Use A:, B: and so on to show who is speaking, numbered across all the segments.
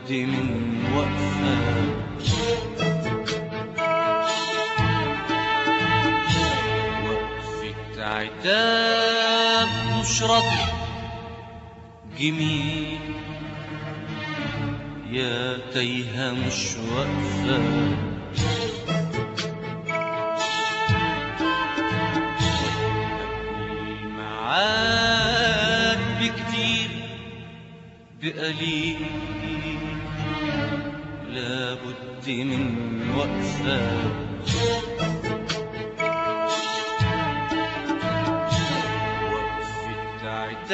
A: لابد من وقفة وقفة عتاب مش رد جميل يا تايهة مش واقفة أبني معاك بكتير بقليل لابد من وقفة وقفة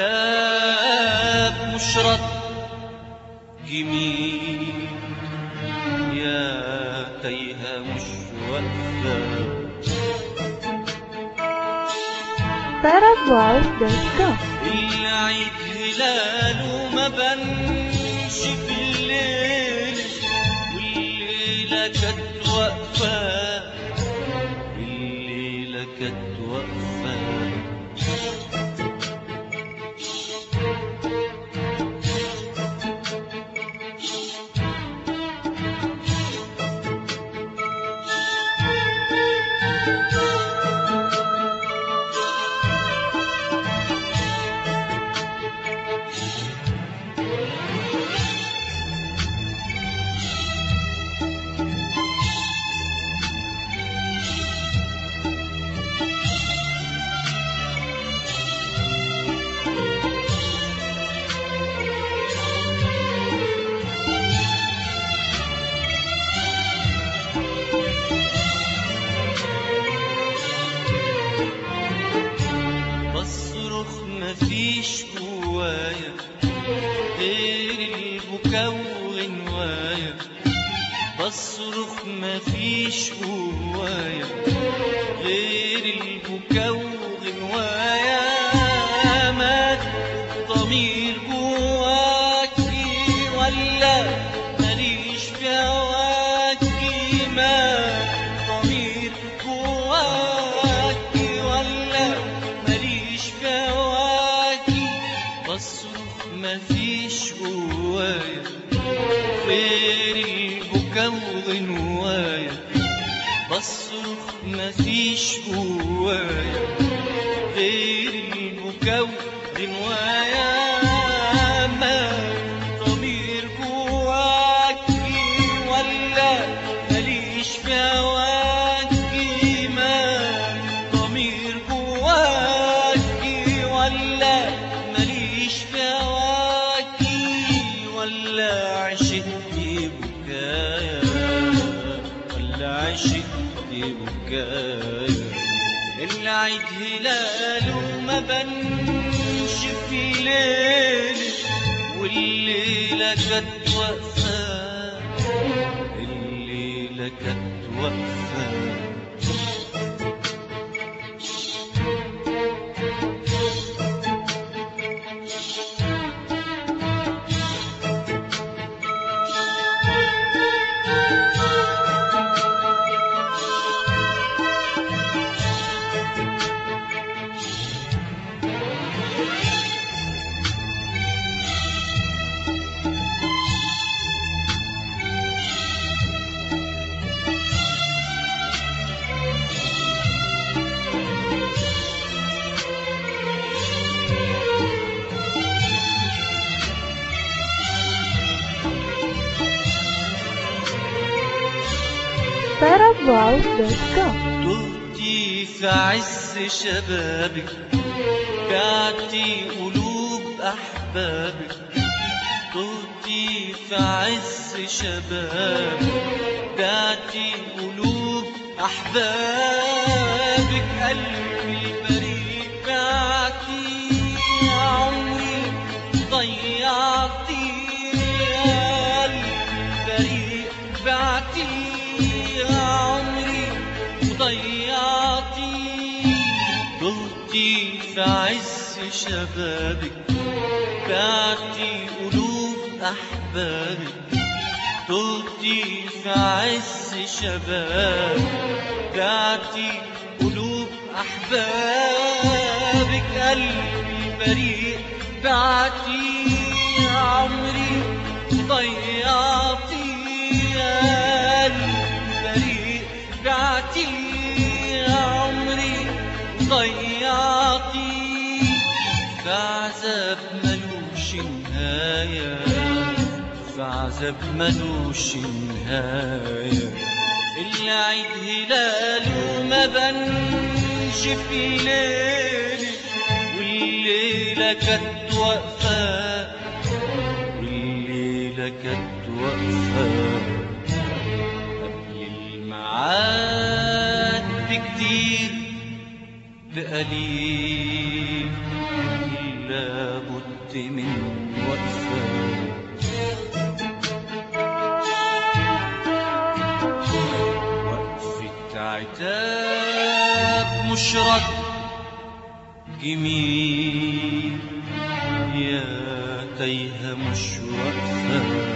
A: عتاب مش رد جميل يا تايهة مش واقفة
B: paravoice.com
A: العيد هلاله ما بنش في الليل والليلة كانت واقفة الليلة كانت واقفة بصرخ مفيش جوايا غير البكا وغنوايا بصرخ مفيش جوايا غير البكا وغنوايا مات ضمير جواكي ولا ماليش في هواكي مات ضمير جواكي ولا ماليش في هواكي بصرخ مفيش جوايا غير البكا وغنوايا بصرخ مفيش جوايا غير البكا وغنوايا ما ضمير جواكي ولا ماليش في هواكي ما ضمير جواكي ولا ماليش في هواكي ولا عشقت بكايا ولا عشقت بكايا العيد هلاله ما بنش في ليل والليلة كانت واقفة الليلة كانت واقفة
B: paravoice.com
A: تهتي في عز شبابك بعتي قلوب أحبابك تهتي في عز شبابك بعتي قلوب أحبابك قلبي البريء بعتي عمري ضيعتي قلبي البريء بعتي عمري وضيعتي ضهتي في عز شبابك بعتي قلوب أحبابك ضهتي في عز شبابك بعتي قلوب أحبابك قلبي بريء بعتي عمري ضيعتي في عذاب ملوش نهاية اللي عيد هلاله ما بنش في ليلي والليلة كانت واقفة والليلة كانت واقفة قبل الميعاد بكتير بقليل لابد من وقفة وقفة عتاب مش رد جميل يا تايهة مش واقفة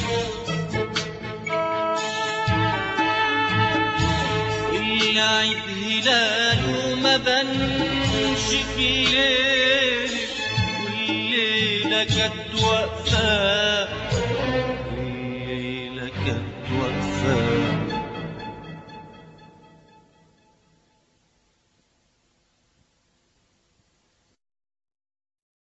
A: اللي عيد هلاله ما بنش في ليلي والليلة كانت واقفة